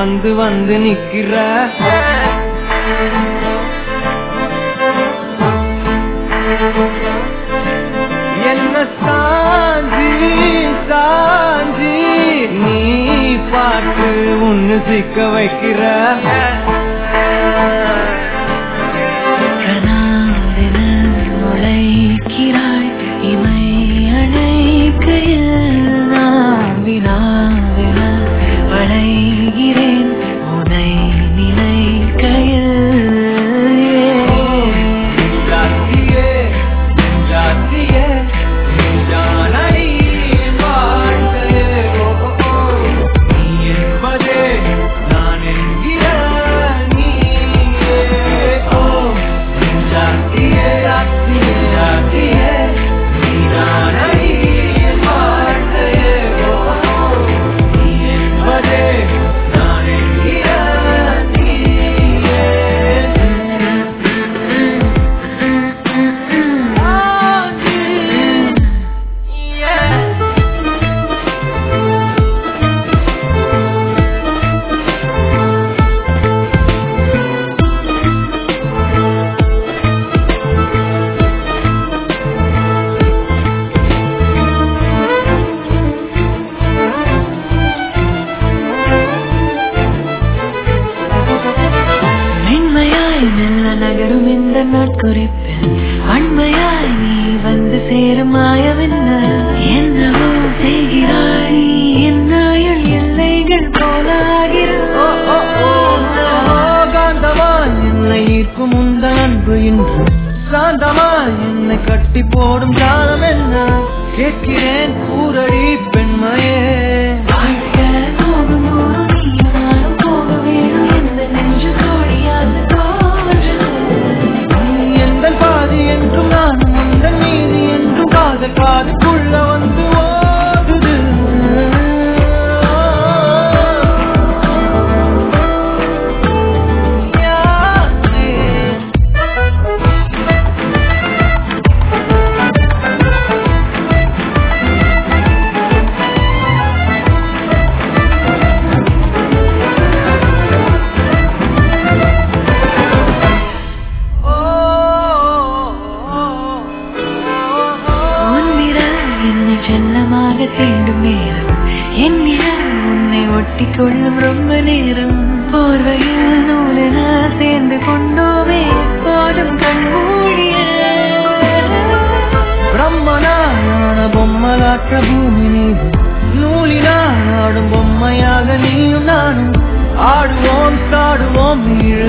வந்து வந்து நிக்கிற என்ன சாஞ்சி சாஞ்சி நீ பாட்டு ஒன்னு சிக்க வைக்கிற கனாவென நுழைக்கிறாய் இமை அணைக்கையில் நான் வினாவென வளைகிறேன் உனை நினைக்கையில் ஜாத்தியே ஜாத்தியே ஜானடி வாழ்க்கையே ஓ ஓ, ஓ. நீ என்பதே நான் என்கிற நீயே ஓ ஜாத்தியே ஜாத்தியே ஜாத்தியே நீதானடி வாழ்க்கையே ஓ ஓ, நீ என்பதே நான் என்கிற நீயே மென்மையாய் மெல்ல நகரும் இந்த நாட்குறிப்பில் அண்மையாய் நீ வந்து சேரும் மாயவென்ன என்னவோ செய்கிறாய் நீ என் ஆயுள் எல்லைகள் போலாகிறோ காந்தமா என்னை ஈர்க்கும் உந்த அன்பு இன்று சாந்தமா என்னை கட்டி போடும் காலம் என்ன கேட்கிறேன் கூரடி பெண்மையே வாழ்க்கை போகும் போது நீயும் நானும் போக வேணும் எந்த நெஞ்சு கோடியாக தோன்றுது நீ எந்த பாதி என்றும் நானும் இந்த நீதி என்றும் காதல் காதுக்குள்ள வந்து ஓடுது யாரே உன்னிரல் என்னை செல்லமாக தீண்டும் நேரம் என்னிடம் உன்னை ஒட்டி கொள்ளும் ரொம்ப நேரம் போர்வையில் நூலென சேர்ந்து கொண்டோமே போதும் கண்மூடிய பிரம்மனான பொம்மலாற்ற பூமி நீது நூலினால் ஆடும் பொம்மையாக நீயும் நானும் ஆடுவோம் சாடுவோம் ஈழ